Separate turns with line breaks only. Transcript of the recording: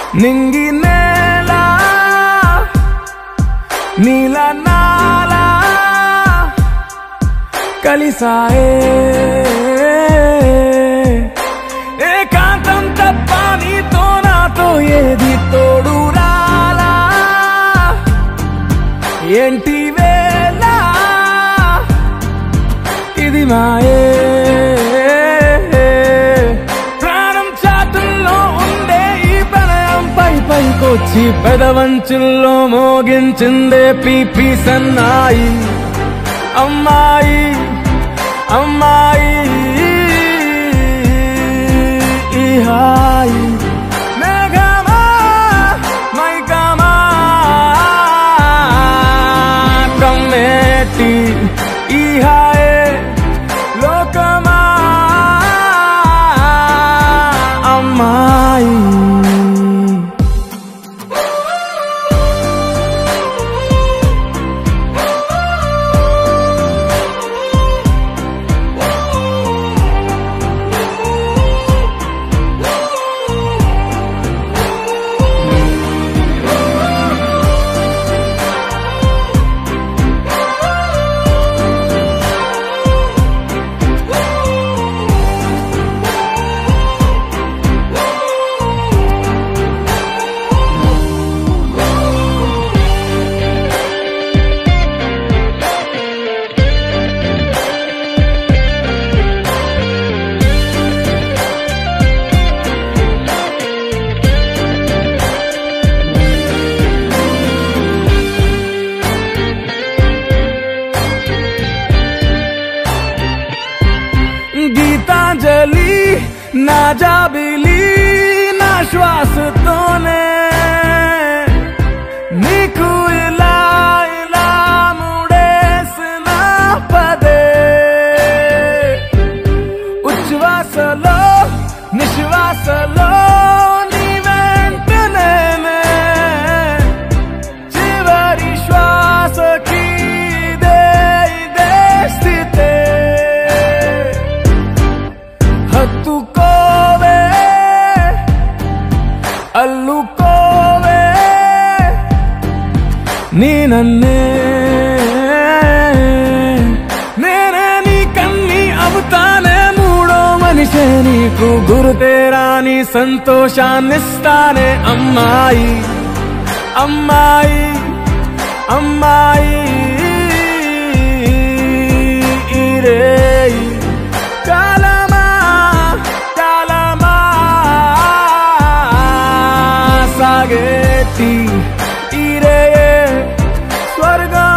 నింగి నేల నీల నాల కలిసాయే ఏకాంతం తప్ప నీతో నాతో ఏది తోడు రాలా ఏంటి వేళ ఇది మాయే ప్రాణం చాటుల్లో ఉండే ఈ ప్రణయం పై పైకొచ్చి పెదవంచుల్లో మోగించిందే పీపీ సన్నాయి అమ్మాయి అమ్మాయి ఈ హాయి మేఘమా మైకమా కమ్మేటి ఈ హాయే లోకమా అమ్మాయి గీతాంజలి నా జాబిలి నా శ్వాసతోనే నీకు ఇలా ఇలా ముడేసిన పదే ఉచ్ఛ్వాసలో నిశ్వాసలో నీ వెంట నేనే చివరి శ్వాసకి ఇదే ఇదే స్థితే హత్తుకోవే అల్లుకోవే నీ నన్నే నేనే నీ కన్ని అవుతానే మూడో మనిషే నీకు గురుతేరాని సంతోషాన్నిస్తానే అమ్మాయి అమ్మాయి అమ్మాయి ఇరేయి కాలమా కాలమా సాగేటి ఇరే స్వర్గం